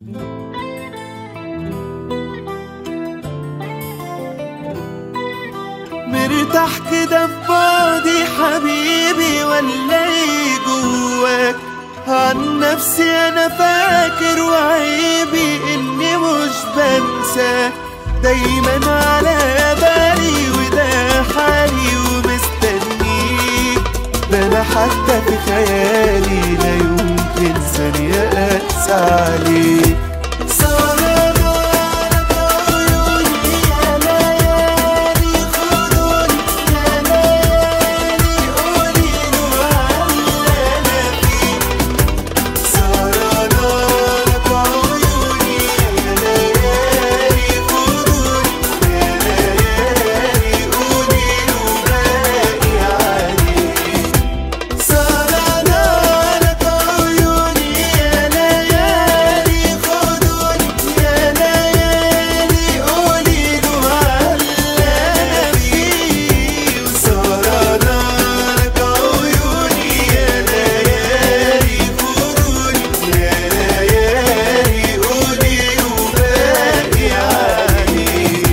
مرتاح كده في بعدي حبيبي ولا إيه جواك عن نفسي انا فاكر وعيبي اني مش بنساك دايما على بالي وده حالي ومستنيك ده انا حتى في خيالي لا يمكن ثانية اقسى عليك سهرانك عيوني يا ليالي خدوني يا ليالي قوليله على انا فيه سهرانك عيوني يا ليالي خدوني يا ليالي قوليله باقي عليك سهرانك عيوني يا ليالي خدوني يا ليالي قوليله على انا فيه وسهرانك عيوني يا ليالي خدوني يا ليالي قوليله باقي عليك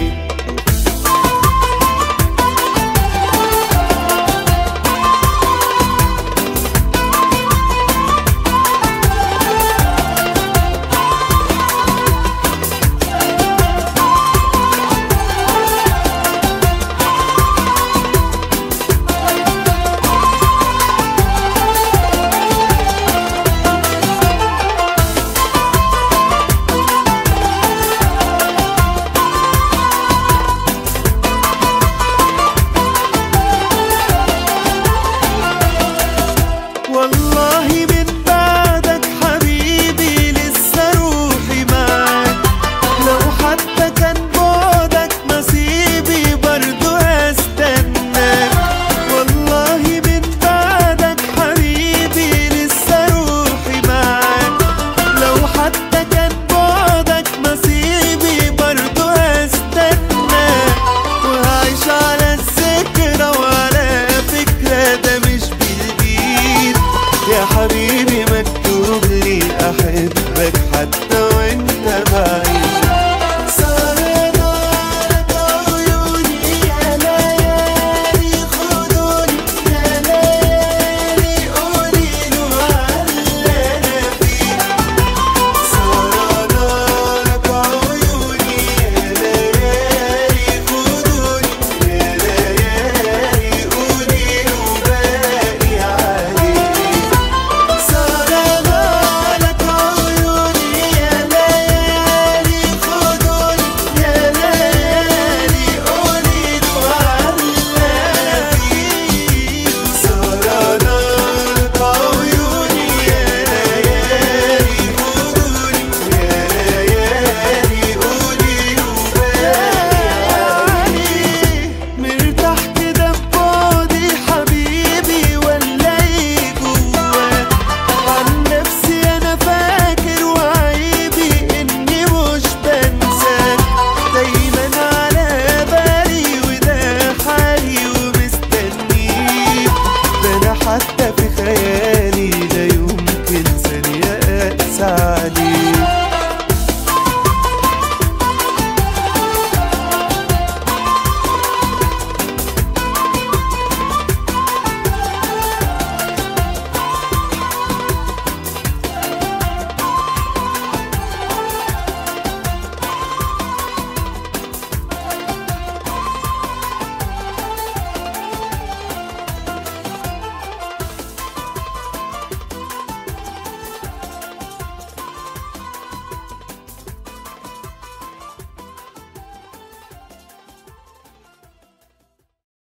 والله من بعدك حبيبي لسه روحي معاك لو حتى كان بعدك نصيبي برضو هستناك والله من بعدك حبيبي لسه روحي معاك لو حتى كان بعدك نصيبي برضو هستناك وهعيش على الذكرى وعلى فكرة ده مش بإيد يا حبيبي مكتوب لي أحبك حتى وانت بعيد